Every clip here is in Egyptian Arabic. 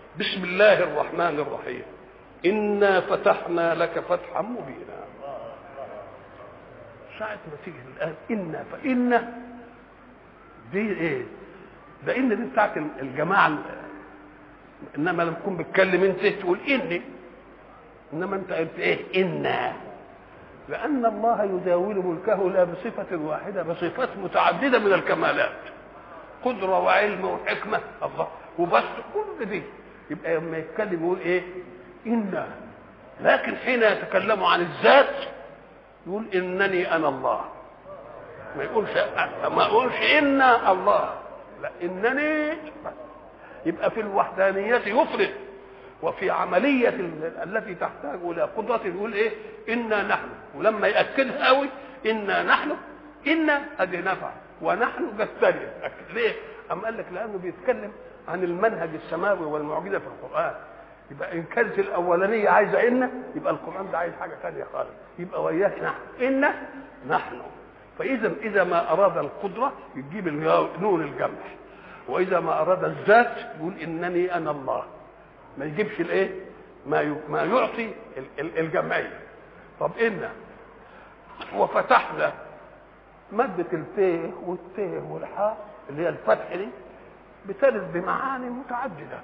بسم الله الرحمن الرحيم إنا فتحنا لك فتحا مبينا ساعة ما تيجي الآن إنا فإنا دي إيه؟ ده إن دي بتاعت الجماعة إنما لما تكون بتكلم أنت تقول إني إنما أنت قلت إيه؟ إنا لأن الله يداول ملكه لا بصفة واحدة بصفات متعددة من الكمالات قدرة وعلم وحكمة الله وبس كل دي يبقى لما يتكلم يقول ايه إنا لكن حين يتكلم عن الذات يقول إنني أنا الله ما يقولش ما يقولش إنا الله لا إنني يبقى في الوحدانية يفرد وفي عملية التي تحتاج إلى قدرة يقول إيه إنا نحن ولما يأكدها قوي إنا نحن إنا أدي نفع ونحن جستني ليه؟ أم قال لك لأنه بيتكلم عن المنهج السماوي والمعجزة في القرآن يبقى إن كانت الأولانية عايزة إن يبقى القرآن ده عايز حاجة ثانية خالص يبقى وياه نحن إن نحن فإذا إذا ما أراد القدرة يجيب نون الجمع وإذا ما أراد الذات يقول إنني أنا الله ما يجيبش الإيه؟ ما ما يعطي الجمعية طب إن وفتحنا مادة الفيه والتيه والحاء اللي هي الفتح دي بترد بمعاني متعددة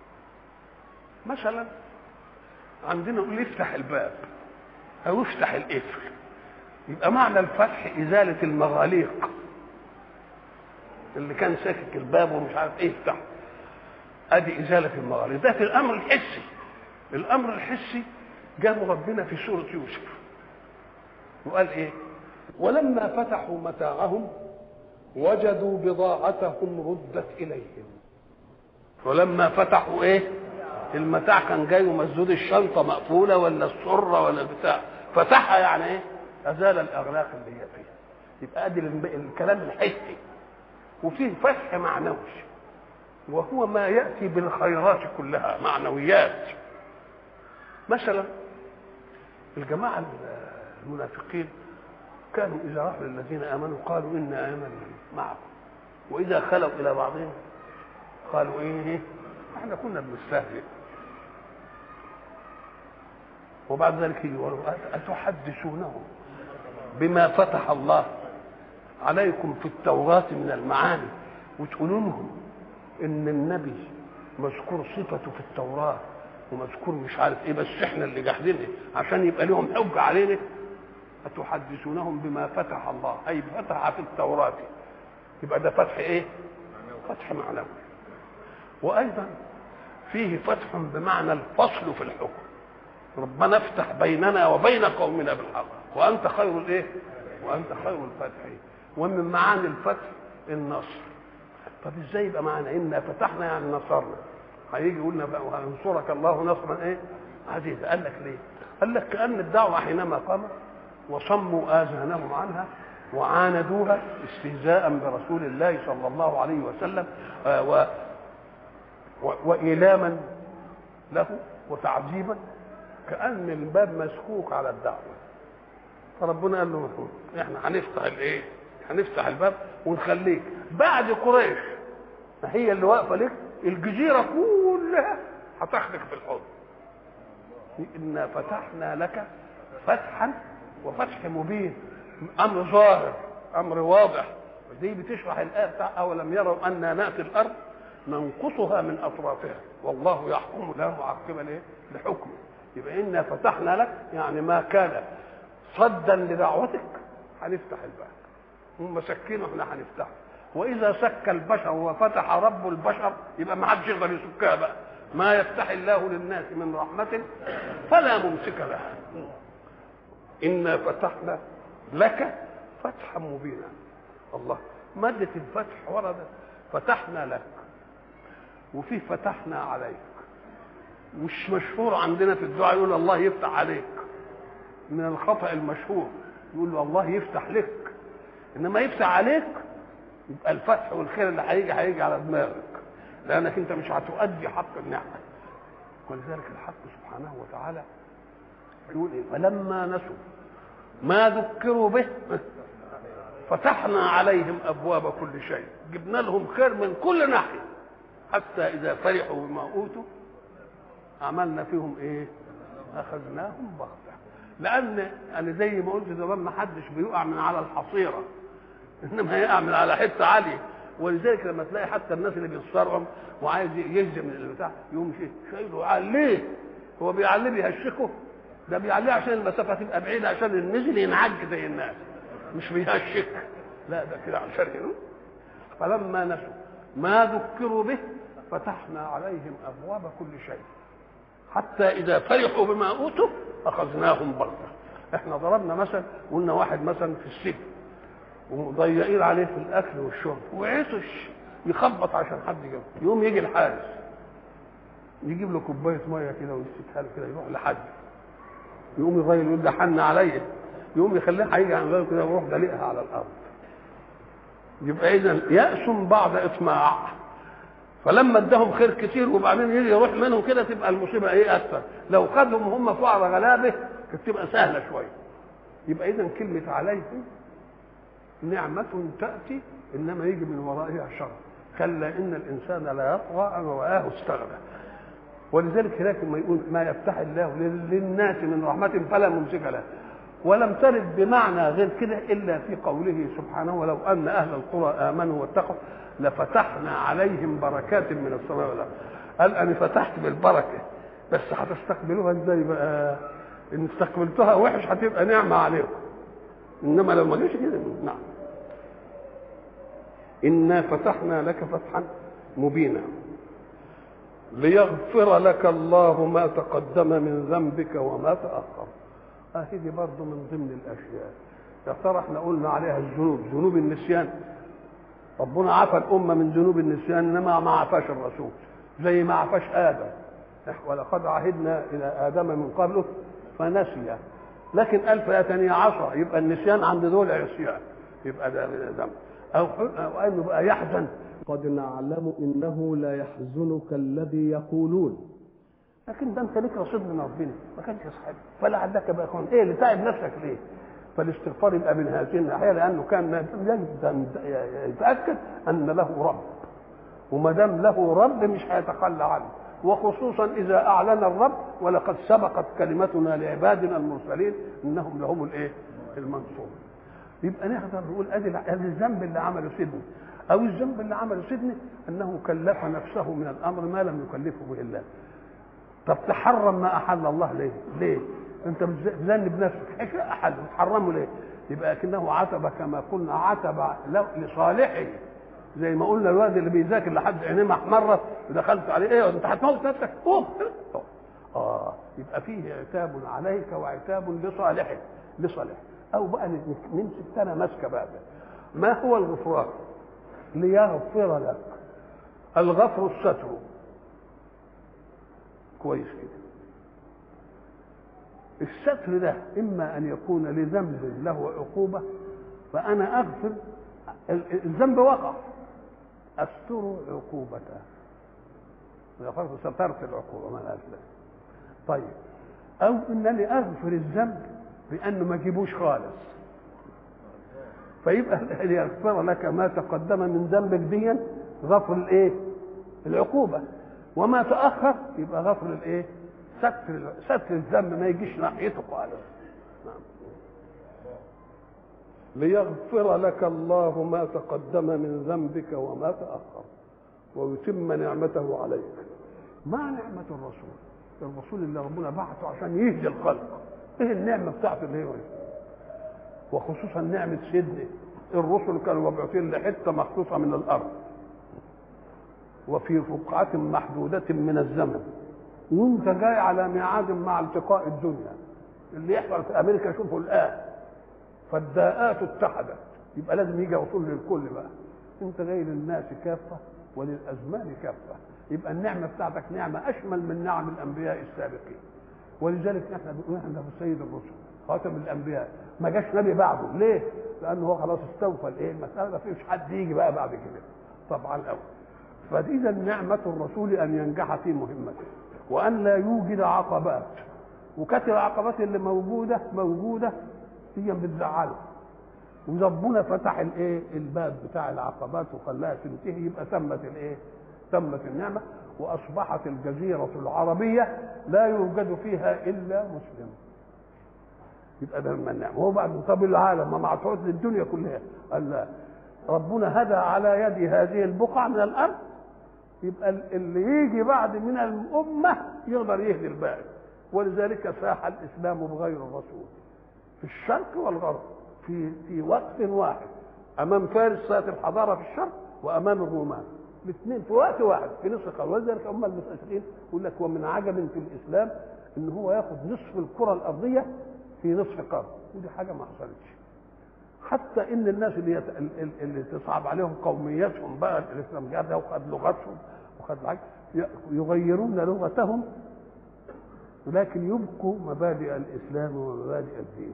مثلا عندنا نقول يفتح الباب أو يفتح القفل يبقى معنى الفتح إزالة المغاليق اللي كان ساكك الباب ومش عارف ايه يفتح ادي ازاله المغاليق ده في الامر الحسي الامر الحسي جابه ربنا في سوره يوسف وقال ايه ولما فتحوا متاعهم وجدوا بضاعتهم ردت اليهم ولما فتحوا ايه المتاع كان جاي ومسدود الشنطه مقفوله ولا السره ولا البتاع فتحها يعني ايه ازال الاغلاق اللي هي فيها يبقى ادي الكلام الحسي وفيه فتح معنوي وهو ما ياتي بالخيرات كلها معنويات مثلا الجماعه المنافقين كانوا اذا راحوا للذين امنوا قالوا انا امنا معكم واذا خلوا الى بعضهم قالوا ايه احنا كنا بنستهزئ وبعد ذلك يقولوا اتحدثونهم بما فتح الله عليكم في التوراة من المعاني وتقولوا لهم ان النبي مذكور صفته في التوراة ومذكور مش عارف ايه بس احنا اللي جاحدينه عشان يبقى لهم حجة علينا أتحدثونهم بما فتح الله أي فتح في التوراة يبقى ده فتح إيه؟ فتح معنوي وأيضا فيه فتح بمعنى الفصل في الحكم ربنا افتح بيننا وبين قومنا بالحق وأنت خير الإيه؟ وأنت خير الفاتحين ومن معاني الفتح النصر طب ازاي يبقى معنا إنا فتحنا يعني نصرنا هيجي يقول لنا بقى وهينصرك الله نصرا ايه عزيز قال لك ليه قال لك كأن الدعوة حينما قامت وصموا آذانهم عنها وعاندوها استهزاء برسول الله صلى الله عليه وسلم آه و و وإيلاما له وتعذيبا كأن الباب مسكوك على الدعوة فربنا قال له احنا هنفتح الايه؟ هنفتح الباب ونخليك بعد قريش ما هي اللي واقفه لك الجزيره كلها هتاخدك في الحضن انا فتحنا لك فتحا وفتح مبين امر ظاهر امر واضح دي بتشرح الايه بتاع اولم يروا انا ناتي الارض ننقصها من اطرافها والله يحكم لا معقب لايه لحكمه يبقى انا فتحنا لك يعني ما كان صدا لدعوتك هنفتح الباب هم سكينه احنا هنفتحه واذا سك البشر وفتح رب البشر يبقى ما حدش يقدر يسكها بقى ما يفتح الله للناس من رحمه فلا ممسك لها انا فتحنا لك فتحا مبينا الله مادة الفتح وردت فتحنا لك وفي فتحنا عليك مش مشهور عندنا في الدعاء يقول الله يفتح عليك من الخطأ المشهور يقول الله يفتح لك انما يفتح عليك يبقى الفتح والخير اللي هيجي هيجي على دماغك لانك انت مش هتؤدي حق النعمه ولذلك الحق سبحانه وتعالى يقول ايه فلما نسوا ما ذكروا به فتحنا عليهم ابواب كل شيء جبنا لهم خير من كل ناحيه حتى اذا فرحوا بما اوتوا عملنا فيهم ايه اخذناهم بغته لان انا زي ما قلت زمان ما حدش بيقع من على الحصيره انما يقع من على حته عاليه ولذلك لما تلاقي حتى الناس اللي بيتصارعوا وعايز يهزم البتاع يقوم شايله عال ليه؟ هو بيعليه بيهشكه ده بيعليه عشان المسافه تبقى بعيده عشان النزل ينعج زي الناس مش بيهشك لا ده كده عشان هنا فلما نسوا ما ذكروا به فتحنا عليهم ابواب كل شيء حتى اذا فرحوا بما اوتوا اخذناهم بغته احنا ضربنا مثل قلنا واحد مثلا في السجن ومضيقين عليه في الاكل والشرب وعطش يخبط عشان حد يجيبه يقوم يجي الحارس يجيب له كوبايه ميه كده ويسكتها له كده يروح لحد يقوم الراجل يقول ده حن عليا يقوم يخليه هيجي عن غيره كده ويروح دلقها على الارض يبقى اذا يأس بعد اطماع فلما اداهم خير كتير وبعدين يجي يروح منهم كده تبقى المصيبه ايه اكثر لو خدهم هم فقراء غلابه كانت تبقى سهله شويه يبقى اذا كلمه عليهم نعمة تأتي إنما يجي من ورائها شر كلا إن الإنسان لا يطغى أن رآه استغنى ولذلك هناك ما يقول ما يفتح الله للناس من رحمة فلا ممسك له ولم ترد بمعنى غير كده إلا في قوله سبحانه ولو أن أهل القرى آمنوا واتقوا لفتحنا عليهم بركات من السماء والأرض قال أنا فتحت بالبركة بس هتستقبلوها ازاي بقى؟ إن استقبلتها وحش هتبقى نعمة عليكم انما لو ما جاش كده نعم انا فتحنا لك فتحا مبينا ليغفر لك الله ما تقدم من ذنبك وما تاخر اهي دي برضه من ضمن الاشياء يا ترى احنا قلنا عليها الذنوب ذنوب النسيان ربنا عفى الامه من ذنوب النسيان انما ما عفاش الرسول زي ما عفاش ادم ولقد عهدنا الى ادم من قبله فنسي لكن قال فيتني عصا يبقى النسيان عند دول عصيان يبقى ده ذنب او او انه بقى يحزن قد نعلم انه لا يحزنك الذي يقولون لكن ده انت ليك رصيد من ربنا ما كانش يصحب فلعلك بقى يكون ايه اللي تعب نفسك ليه؟ فالاستغفار يبقى من هذه الناحيه لانه كان يجب يتاكد ان له رب وما دام له رب مش هيتخلى عنه وخصوصا اذا اعلن الرب ولقد سبقت كلمتنا لعبادنا المرسلين انهم لهم الايه؟ المنصور. يبقى نقدر نقول ادي ادي الذنب اللي عمله سيدنا او الذنب اللي عمله سيدنا انه كلف نفسه من الامر ما لم يكلفه به الله. طب تحرم ما احل الله ليه؟ ليه؟ انت بتذنب نفسك احل تحرمه ليه؟ يبقى كأنه عتب كما قلنا عتب لصالحه زي ما قلنا الواد اللي بيذاكر لحد عينيه محمره ودخلت عليه ايه انت هتموت نفسك قوم اه يبقى فيه عتاب عليك وعتاب لصالحك لصالح او بقى نمسك سنه ماسكه بقى ما هو الغفران ليغفر لك الغفر الستر كويس كده الستر ده اما ان يكون لذنب له عقوبه فانا اغفر الذنب وقع استر عقوبته غفرت سترت العقوبه ما لهاش طيب او انني اغفر الذنب بانه ما اجيبوش خالص فيبقى ليغفر لك ما تقدم من ذنبك ديا غفر الايه العقوبه وما تاخر يبقى غفر الايه ستر ستر الذنب ما يجيش ناحيته خالص نعم ليغفر لك الله ما تقدم من ذنبك وما تأخر ويتم نعمته عليك ما نعمة الرسول الرسول اللي ربنا بعثه عشان يهدي الخلق ايه النعمة بتاعته اللي هي وخصوصا نعمة سيدنا الرسل كانوا مبعوثين لحتة مخصوصة من الأرض وفي فقعة محدودة من الزمن وانت جاي على ميعاد مع التقاء الدنيا اللي يحصل في امريكا شوفوا الان فالداءات اتحدت يبقى لازم يجي رسول للكل بقى انت جاي للناس كافه وللازمان كافه يبقى النعمه بتاعتك نعمه اشمل من نعم الانبياء السابقين ولذلك احنا بنقول احنا في سيد الرسل خاتم الانبياء ما جاش نبي بعده ليه؟ لانه هو خلاص استوفى الايه المساله ما فيش حد يجي بقى بعد كده طبعا الاول فاذا نعمه الرسول ان ينجح في مهمته وان لا يوجد عقبات وكانت العقبات اللي موجوده موجوده هي بتزعله وربنا فتح الايه الباب بتاع العقبات وخلاها تنتهي يبقى تمت الايه تمت النعمه واصبحت الجزيره العربيه لا يوجد فيها الا مسلم يبقى ده من النعمه هو بعد طب العالم ما معطوط للدنيا كلها قال لا ربنا هدى على يد هذه البقعه من الارض يبقى اللي يجي بعد من الامه يقدر يهدي الباقي ولذلك ساح الاسلام بغير الرسول في الشرق والغرب في في وقت واحد امام فارس ساعه الحضاره في الشرق وامام الرومان الاثنين في وقت واحد في نصف قرن ولذلك هم المستشرقين يقول لك ومن عجب في الاسلام ان هو ياخذ نصف الكره الارضيه في نصف قرن ودي حاجه ما حصلتش حتى ان الناس اللي يت... اللي تصعب عليهم قوميتهم بقى الاسلام جاب ده وخد لغتهم وخد العجل يغيرون لغتهم ولكن يبقوا مبادئ الاسلام ومبادئ الدين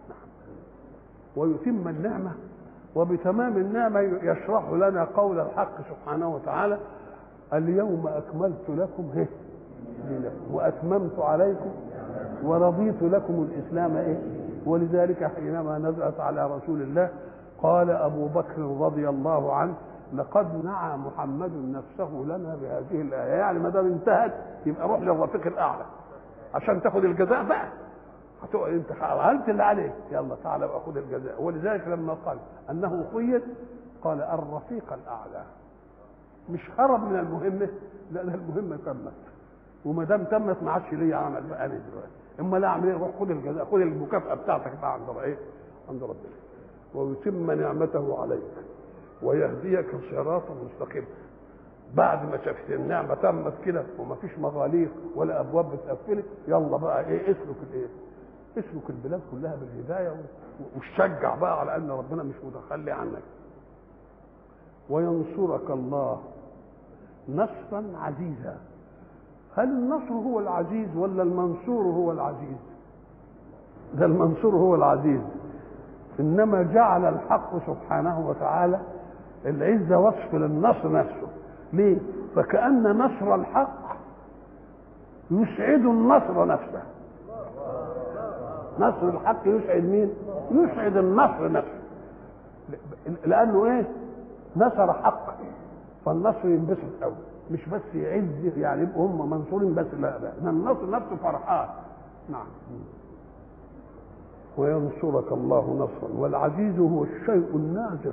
ويتم النعمه وبتمام النعمه يشرح لنا قول الحق سبحانه وتعالى اليوم اكملت لكم هي واتممت عليكم ورضيت لكم الاسلام ايه ولذلك حينما نزلت على رسول الله قال ابو بكر رضي الله عنه لقد نعى محمد نفسه لنا بهذه الايه يعني ما دام انتهت يبقى روح للرفيق الاعلى عشان تاخد الجزاء بقى هتقعد انت عملت اللي عليك يلا تعالى بقى خد الجزاء ولذلك لما قال انه خير قال الرفيق الاعلى مش هرب من المهمه لا ده المهمه تمت وما دام تمت ما عادش ليا عمل بقى انا دلوقتي اما لا اعمل ايه روح خد الجزاء خد المكافاه بتاعتك بقى عند ايه عند ربنا ويتم نعمته عليك ويهديك صراطا مستقيما بعد ما شافت النعمه تمت كده وما فيش مغاليق ولا ابواب بتقفلك يلا بقى ايه اسلك الايه اسلك البلاد كلها بالهدايه وشجع بقى على ان ربنا مش متخلي عنك وينصرك الله نصرا عزيزا هل النصر هو العزيز ولا المنصور هو العزيز ده المنصور هو العزيز انما جعل الحق سبحانه وتعالى العزه وصف للنصر نفسه ليه فكأن نصر الحق يسعد النصر نفسه نصر الحق يسعد مين يسعد النصر نفسه لانه ايه نصر حق فالنصر ينبسط قوي مش بس يعز يعني يبقوا هم منصورين بس لا لا ده النصر نفسه فرحان نعم وينصرك الله نصرا والعزيز هو الشيء النادر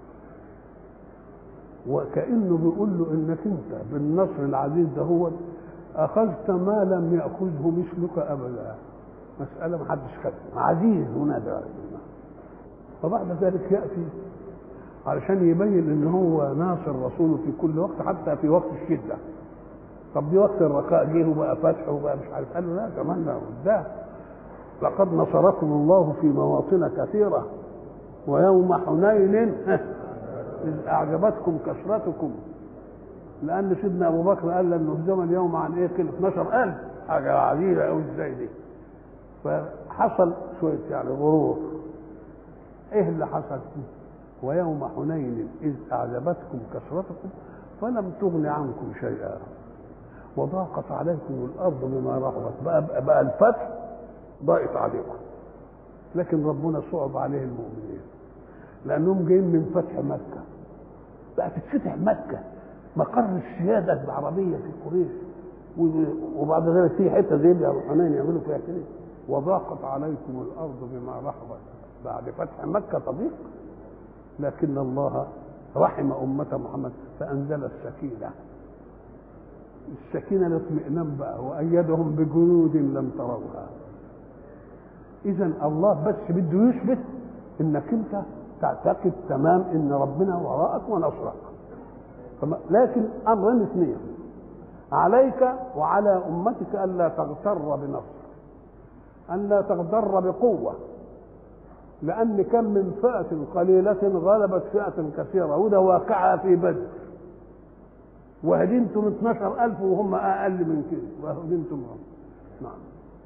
وكانه بيقول له انك انت بالنصر العزيز ده هو اخذت ما لم ياخذه مثلك ابدا مساله ما حدش خدها عزيز ونادر وبعد ذلك ياتي علشان يبين ان هو ناصر رسوله في كل وقت حتى في وقت الشده طب دي وقت الرخاء جه وبقى فتح وبقى مش عارف قال له لا كمان ده لقد نصركم الله في مواطن كثيره ويوم حنين إذ أعجبتكم كثرتكم لأن سيدنا أبو بكر قال لأنه هزم اليوم عن إيه كده 12000 حاجة عجيبة أوي إزاي دي فحصل شوية يعني غرور إيه اللي حصل ويوم حنين إذ أعجبتكم كثرتكم فلم تغن عنكم شيئا وضاقت عليكم الأرض بما رحبت بقى, بقى الفتح ضاقت عليكم لكن ربنا صعب عليه المؤمنين لأنهم جايين من فتح مكة بقى تتفتح مكة مقر السيادة العربية في قريش وبعد ذلك في حتة زي دي حنين يعملوا فيها كده وضاقت عليكم الأرض بما رحبت بعد فتح مكة تضيق لكن الله رحم أمة محمد فأنزل السكينة السكينة الاطمئنان بقى وأيدهم بجنود لم تروها إذا الله بس بده يثبت إنك أنت تعتقد تمام إن ربنا وراءك ونصرك لكن أمرين اثنين عليك وعلى أمتك ألا تغتر بنصر ألا تغتر بقوة لأن كم من فئة قليلة غلبت فئة كثيرة وده واقعها في بدر وهدمتم 12000 وهم أقل من كده وهدمتم هم نعم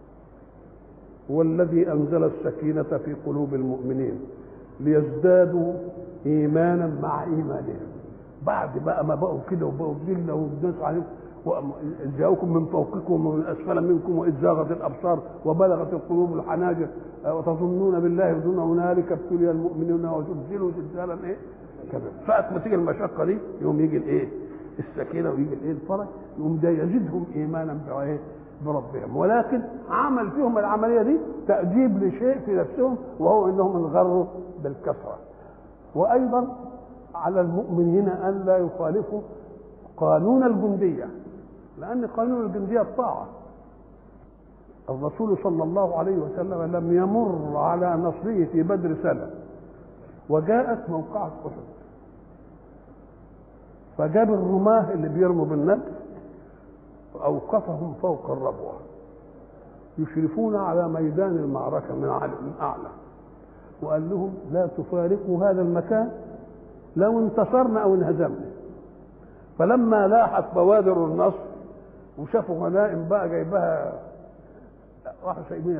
والذي أنزل السكينة في قلوب المؤمنين ليزدادوا إيمانا مع إيمانهم بعد بقى ما بقوا كده وبقوا ذلة وبناس عليهم جاءوكم من فوقكم ومن اسفل منكم واذ زاغت الابصار وبلغت القلوب الحناجر وتظنون بالله ظن هنالك ابتلي المؤمنون وزلزلوا زلزالا ايه كذا ساعة ما تيجي المشقه دي يوم يجي الايه السكينه ويجي الايه الفرج يقوم ده يزيدهم ايمانا بايه بربهم ولكن عمل فيهم العمليه دي تاديب لشيء في نفسهم وهو انهم انغروا بالكثره وايضا على المؤمنين ان لا يخالفوا قانون الجنديه لان قانون الجنديه الطاعه الرسول صلى الله عليه وسلم لم يمر على نصره في بدر سنه وجاءت موقعه احد فجاب الرماه اللي بيرموا بالنبل فأوقفهم فوق الربوة يشرفون على ميدان المعركة من من أعلى وقال لهم لا تفارقوا هذا المكان لو انتصرنا أو انهزمنا فلما لاحت بوادر النصر وشافوا غنائم بقى جايبها راحوا سايبين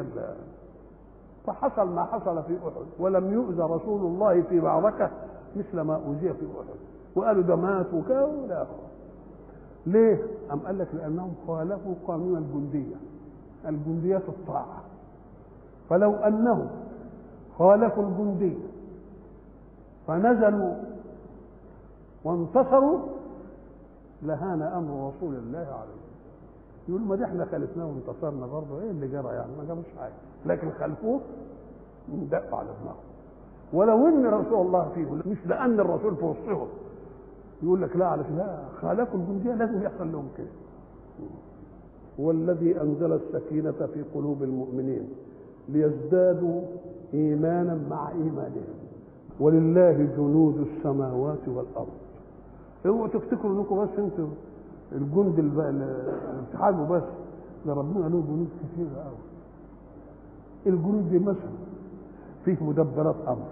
فحصل ما حصل في أحد ولم يؤذى رسول الله في معركة مثل ما أوذي في أحد وقالوا ده مات وكذا ولا ليه؟ أم قال لك لأنهم خالفوا قانون الجندية الجندية الطاعة فلو أنهم خالفوا الجندية فنزلوا وانتصروا لهان أمر رسول الله عليه يقول ما دي احنا خالفناه وانتصرنا برضه ايه اللي جرى يعني ما جابوش حاجه لكن خالفوه ندق على دماغه ولو ان رسول الله فيه مش لان الرسول في وسطهم يقول لك لا على لا خالفوا الجنديه لازم يحصل لهم كده هو الذي انزل السكينه في قلوب المؤمنين ليزدادوا ايمانا مع ايمانهم ولله جنود السماوات والارض اوعوا تفتكروا انكم بس انتوا الجند الاتحاد بس ده ربنا له جنود كتير قوي الجنود دي مثلا فيه مدبرات امر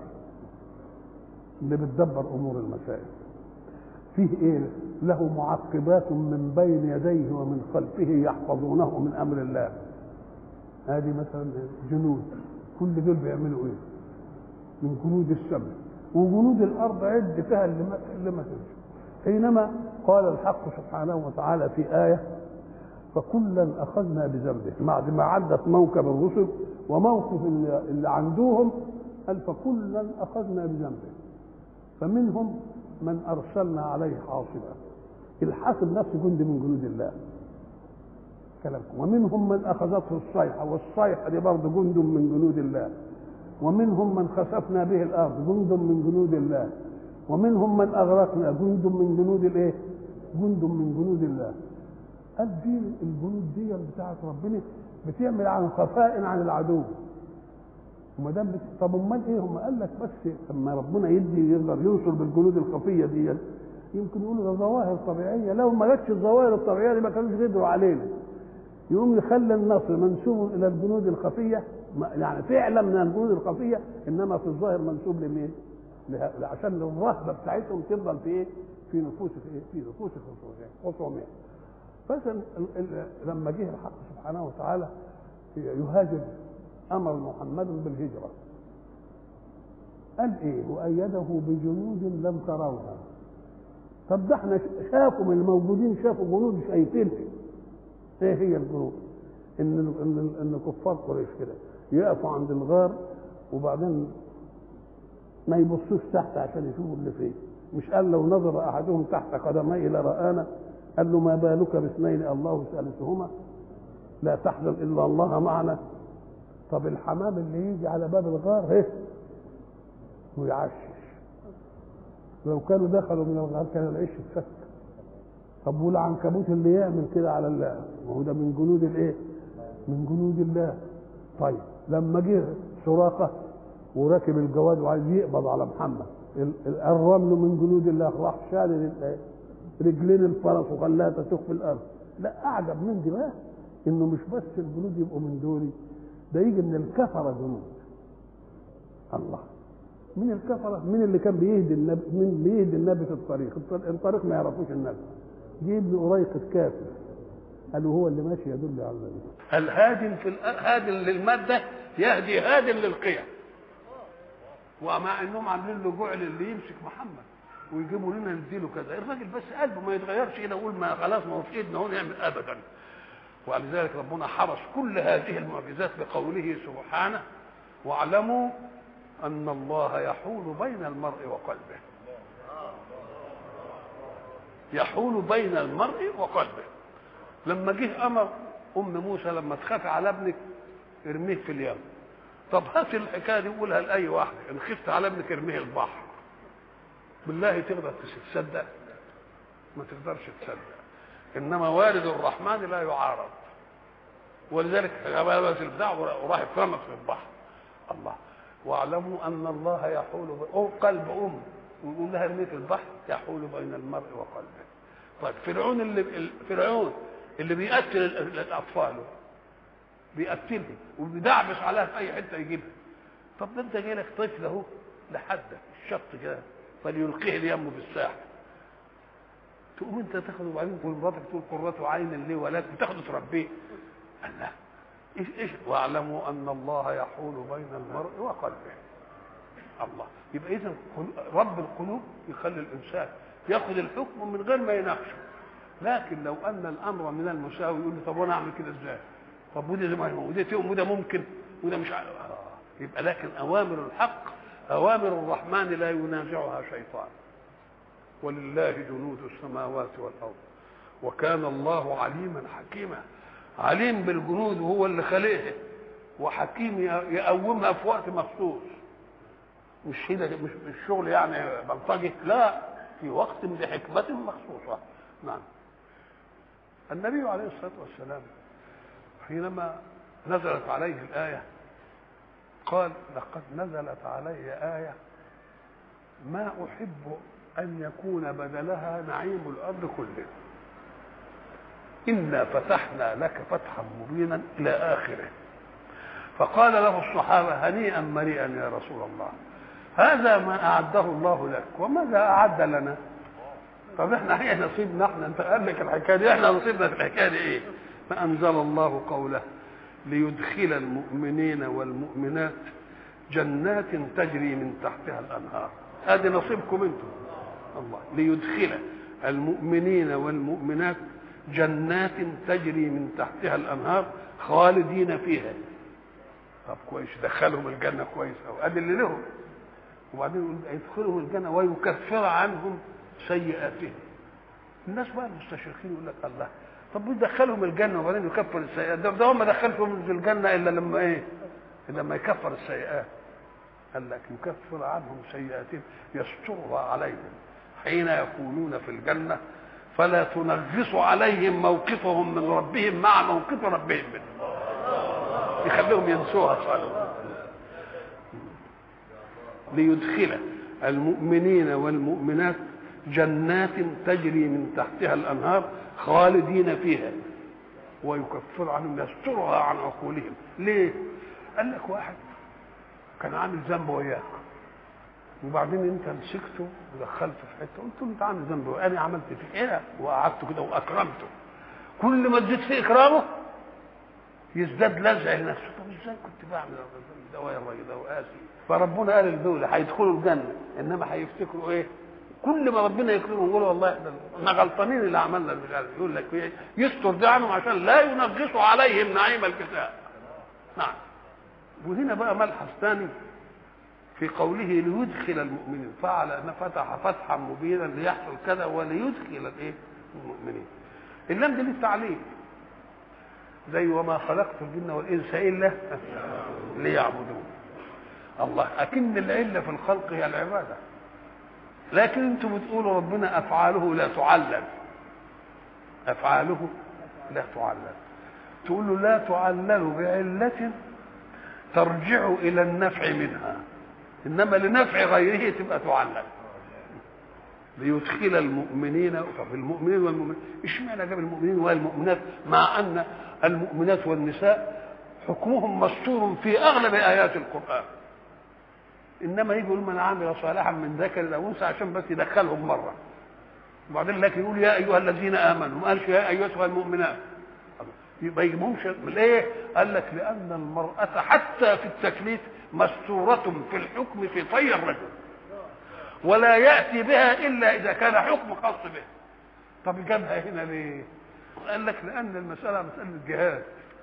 اللي بتدبر امور المسائل فيه ايه له معقبات من بين يديه ومن خلفه يحفظونه من امر الله هذه مثلا جنود كل دول بيعملوا ايه من جنود السماء وجنود الارض عد فيها اللي ما اللي ما تمشي حينما قال الحق سبحانه وتعالى في آية فكلا أخذنا بذنبه بعد ما عدت موكب الرسل وموقف اللي, اللي عندهم قال فكلا أخذنا بذنبه فمنهم من أرسلنا عليه حاصبا الحاسب نفسه جند من جنود الله كلامكم ومنهم من أخذته الصيحة والصيحة دي برضه جند من جنود الله ومنهم من خسفنا به الأرض جند من جنود الله ومنهم من اغرقنا جند من جنود الايه؟ جند من جنود الله. قال دي الجنود دي بتاعت ربنا بتعمل عن خفاء عن العدو. وما دام بت... طب امال ايه هم قال لك بس لما ربنا يدي يقدر ينصر بالجنود الخفيه دي يمكن يقولوا ده ظواهر طبيعيه لو ما جاتش الظواهر الطبيعيه دي ما كانوش قدروا علينا. يقوم يخلي النصر منسوب الى الجنود الخفيه يعني فعلا من الجنود الخفيه انما في الظاهر منسوب لمين؟ عشان الرهبه بتاعتهم تفضل في ايه؟ في نفوس في ايه؟ في نفوس خصومهم مثلا لما جه الحق سبحانه وتعالى يهاجر امر محمد بالهجره قال ايه؟ وايده بجنود لم تروها طب ده احنا شافوا من الموجودين شافوا جنود شايفين ايه هي الجنود؟ ان ان ان كفار قريش كده يقفوا عند الغار وبعدين ما يبصوش تحت عشان يشوفوا اللي فيه مش قال لو نظر احدهم تحت قدميه لرانا قال له ما بالك باثنين الله ثالثهما لا تحزن الا الله معنا طب الحمام اللي يجي على باب الغار ايه ويعشش لو كانوا دخلوا من الغار كان العيش اتفك طب والعنكبوت اللي يعمل كده على الله ما هو ده من جنود الايه من جنود الله طيب لما جه سراقه وراكب الجواد وعايز يقبض على محمد الرمل من جنود الله راح شال رجلين الفرس وخلاها تسوق في الارض لا اعجب من دي بقى انه مش بس الجنود يبقوا من دول ده يجي من الكفره جنود الله من الكفره من اللي كان بيهدي النبي من بيهدي النبي في الطريق الطريق ما يعرفوش النبي جه ابن أريقة كافر قالوا هو اللي ماشي يدل على النبي الهادم في هاد للماده يهدي هاد للقيم ومع انهم عاملين له جعل اللي يمسك محمد ويجيبوا لنا نديله كذا الراجل بس قلبه ما يتغيرش كده يقول ما خلاص ما هو في ايدنا هو نعمل ابدا ولذلك ربنا حرس كل هذه المعجزات بقوله سبحانه واعلموا ان الله يحول بين المرء وقلبه يحول بين المرء وقلبه لما جه امر ام موسى لما تخافي على ابنك ارميه في اليم طب هات الحكايه دي وقولها لاي واحد ان خفت على ابنك ارميه البحر بالله تقدر تصدق ما تقدرش تصدق انما وارد الرحمن لا يعارض ولذلك بس البتاع وراح اترمى في البحر الله واعلموا ان الله يحول ب... قلب ام ويقول لها ارميه في البحر يحول بين المرء وقلبه طيب فرعون اللي فرعون اللي بيقتل الاطفال بيقتلهم وبيدعبس عليها في اي حته يجيبها طب ده انت جاي لك طفل اهو لحدك الشط كده فليلقيه اليم في الساحل تقوم انت تاخده وبعدين تقول مراتك تقول قرة عين لي ولك وتاخده تربيه الله ايش ايش واعلموا ان الله يحول بين المرء وقلبه الله يبقى اذا رب القلوب يخلي الانسان ياخذ الحكم من غير ما يناقشه لكن لو ان الامر من المساوي يقول لي طب وانا اعمل كده ازاي؟ طب وده زي ما هو وده تقوم وده ممكن وده مش عارف آه. يبقى لكن اوامر الحق اوامر الرحمن لا ينازعها شيطان ولله جنود السماوات والارض وكان الله عليما حكيما عليم بالجنود وهو اللي خلقها وحكيم يقومها في وقت مخصوص مش هنا مش الشغل يعني بلطجي لا في وقت بحكمة مخصوصة نعم النبي عليه الصلاة والسلام حينما نزلت عليه الآية قال لقد نزلت علي آية ما أحب أن يكون بدلها نعيم الأرض كله إنا فتحنا لك فتحا مبينا إلى آخره فقال له الصحابة هنيئا مريئا يا رسول الله هذا ما أعده الله لك وماذا أعد لنا طب احنا ايه نصيبنا احنا انت قال لك الحكايه دي احنا نصيبنا في الحكايه دي ايه فانزل الله قوله ليدخل المؤمنين والمؤمنات جنات تجري من تحتها الانهار هذه نصيبكم انتم الله ليدخل المؤمنين والمؤمنات جنات تجري من تحتها الانهار خالدين فيها طب كويس دخلهم الجنه كويس او ادي اللي لهم وبعدين يقول يدخلهم الجنه ويكفر عنهم سيئاتهم الناس بقى المستشرقين يقول لك الله طب بيدخلهم الجنه وبعدين يكفر السيئات ده, ده هو ما دخلهم في الجنه الا لما ايه؟ الا لما يكفر السيئات قال لك يكفر عنهم سيئاتهم يسترها عليهم حين يكونون في الجنه فلا تنغص عليهم موقفهم من ربهم مع موقف ربهم منهم يخليهم ينسوها صالح ليدخل المؤمنين والمؤمنات جنات تجري من تحتها الانهار خالدين فيها ويكفر عنهم يسترها عن عقولهم ليه قال لك واحد كان عامل ذنب وياك وبعدين انت مسكته ودخلته في حته قلت له انت عامل ذنب وانا عملت فيك ايه وقعدته كده واكرمته كل ما تزيد في اكرامه يزداد لزع لنفسه طب ازاي كنت بعمل ده ويا الراجل ده وقاسي فربنا قال لدول هيدخلوا الجنه انما هيفتكروا ايه كل ما ربنا يكرمهم يقولوا والله احنا احنا غلطانين اللي عملنا المثال يقول لك ايه يستر ده عنهم عشان لا ينغصوا عليهم نعيم الكتاب نعم وهنا بقى ملحظ ثاني في قوله ليدخل المؤمنين فعل ان فتح فتحا مبينا ليحصل كذا وليدخل الايه المؤمنين اللام دي للتعليم زي وما خلقت الجن والانس الا ليعبدون الله اكن العله في الخلق هي العباده لكن انتم بتقولوا ربنا افعاله لا تعلم افعاله لا تعلل تقول له لا تعلل بعله ترجع الى النفع منها انما لنفع غيره تبقى تعلل ليدخل المؤمنين طب المؤمنين والمؤمنات اشمعنى جاب المؤمنين والمؤمنات مع ان المؤمنات والنساء حكمهم مستور في اغلب ايات القران انما يجي يقول من عمل صالحا من ذكر او انثى عشان بس يدخلهم مره وبعدين لكن يقول يا ايها الذين امنوا ما قالش يا ايتها المؤمنات يبقى يجيبهمش ليه؟ قال لك لان المراه حتى في التكليف مستوره في الحكم في طي الرجل ولا ياتي بها الا اذا كان حكم خاص به طب جابها هنا ليه؟ قال لك لان المساله مساله جهاد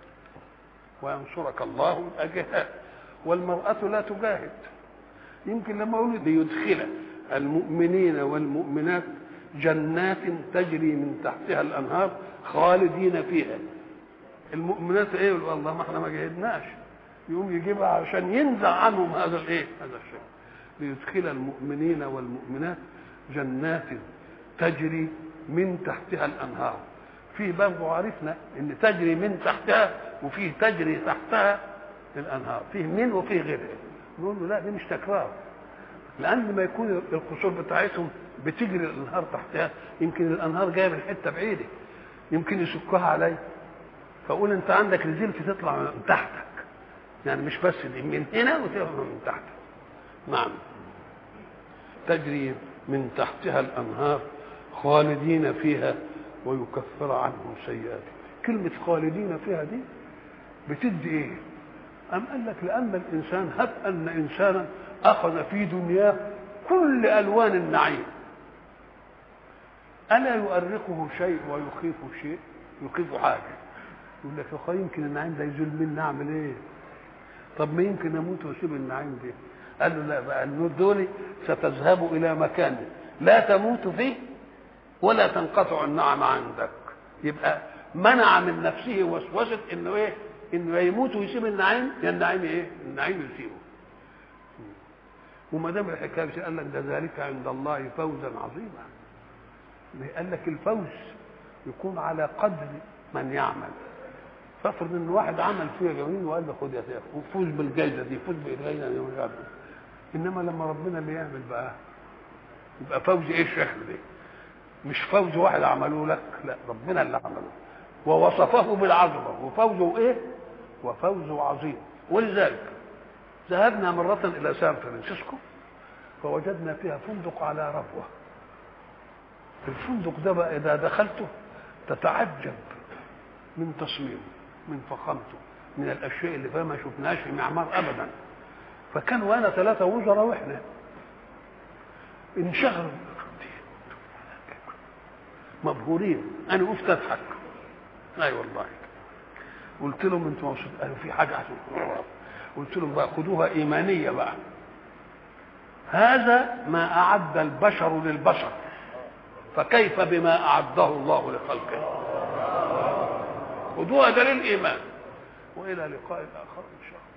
وينصرك الله يبقى جهاد والمراه لا تجاهد يمكن لما اقول ليدخل المؤمنين والمؤمنات جنات تجري من تحتها الانهار خالدين فيها المؤمنات ايه يقول والله ما احنا ما جهدناش يقوم يجيبها عشان ينزع عنهم هذا الايه هذا الشيء ليدخل المؤمنين والمؤمنات جنات تجري من تحتها الانهار فيه برضه عرفنا ان تجري من تحتها وفيه تجري تحتها الانهار فيه من وفيه غيرها نقول له لا دي مش تكرار لان ما يكون القصور بتاعتهم بتجري الانهار تحتها يمكن الانهار جايه من حته بعيده يمكن يسكها علي فاقول انت عندك الزلف تطلع من تحتك يعني مش بس دي من هنا وتطلع من تحتك نعم تجري من تحتها الانهار خالدين فيها ويكفر عنهم سيئاتهم كلمة خالدين فيها دي بتدي ايه أم قال لك لأن الإنسان هب أن إنسانا أخذ في دنياه كل ألوان النعيم ألا يؤرقه شيء ويخيفه شيء يخيفه حاجة يقول لك يا أخي يمكن النعيم ده يزول مني أعمل إيه طب ما يمكن أموت وأسيب النعيم ده قال له لا بقى النور دول ستذهب إلى مكان لا تموت فيه ولا تنقطع النعم عندك يبقى منع من نفسه وسوسه انه ايه انه يموت ويسيب النعيم يا النعيم ايه النعيم يسيبه وما دام الحكايه مش قال لك ده ذلك عند الله فوزا عظيما قال لك الفوز يكون على قدر من يعمل فافرض ان واحد عمل فيها جميل وقال له خد يا سيف وفوز بالجائزه دي فوز بالجائزه دي انما لما ربنا اللي يعمل بقى يبقى فوز ايه الشكل ده مش فوز واحد عمله لك لا ربنا اللي عمله ووصفه بالعظمه وفوزه ايه وفوزه عظيم ولذلك ذهبنا مرة إلى سان فرانسيسكو فوجدنا فيها فندق على ربوة الفندق ده بقى إذا دخلته تتعجب من تصميمه من فخامته من الأشياء اللي فيها ما شفناهاش في معمار أبدا فكان وانا ثلاثة وزراء واحنا انشغلوا مبهورين انا وقفت اضحك اي أيوة والله قلت لهم انتوا مبسوطين قالوا في حاجه عشان قلت لهم بقى خدوها ايمانيه بقى هذا ما اعد البشر للبشر فكيف بما اعده الله لخلقه خذوها دليل ايمان والى لقاء اخر ان شاء الله